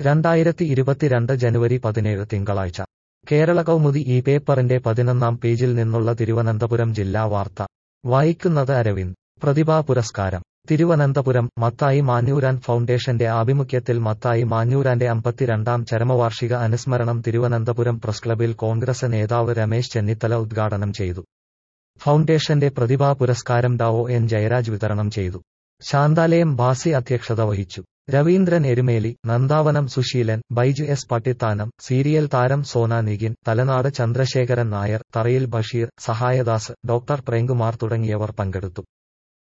രണ്ടായിരത്തി ഇരുപത്തിരണ്ട് ജനുവരി പതിനേഴ് തിങ്കളാഴ്ച കേരള കൗമുദി ഈ പേപ്പറിന്റെ പതിനൊന്നാം പേജിൽ നിന്നുള്ള തിരുവനന്തപുരം ജില്ലാ വാർത്ത വായിക്കുന്നത് അരവിന്ദ് പ്രതിഭാ പുരസ്കാരം തിരുവനന്തപുരം മത്തായി മാഞ്ഞൂരാൻ ഫൗണ്ടേഷന്റെ ആഭിമുഖ്യത്തിൽ മത്തായി മാഞ്ഞൂരാന്റെ അമ്പത്തിരണ്ടാം ചരമവാർഷിക അനുസ്മരണം തിരുവനന്തപുരം പ്രസ് ക്ലബിൽ കോൺഗ്രസ് നേതാവ് രമേശ് ചെന്നിത്തല ഉദ്ഘാടനം ചെയ്തു ഫൗണ്ടേഷന്റെ പ്രതിഭാ പുരസ്കാരം ഡാവോ എൻ ജയരാജ് വിതരണം ചെയ്തു ശാന്താലയം ബാസി അധ്യക്ഷത വഹിച്ചു രവീന്ദ്രൻ എരുമേലി നന്ദാവനം സുശീലൻ ബൈജു എസ് പട്ടിത്താനം സീരിയൽ താരം സോന നിഗിൻ തലനാട് ചന്ദ്രശേഖരൻ നായർ തറയിൽ ബഷീർ സഹായദാസ് ഡോക്ടർ പ്രേംകുമാർ തുടങ്ങിയവർ പങ്കെടുത്തു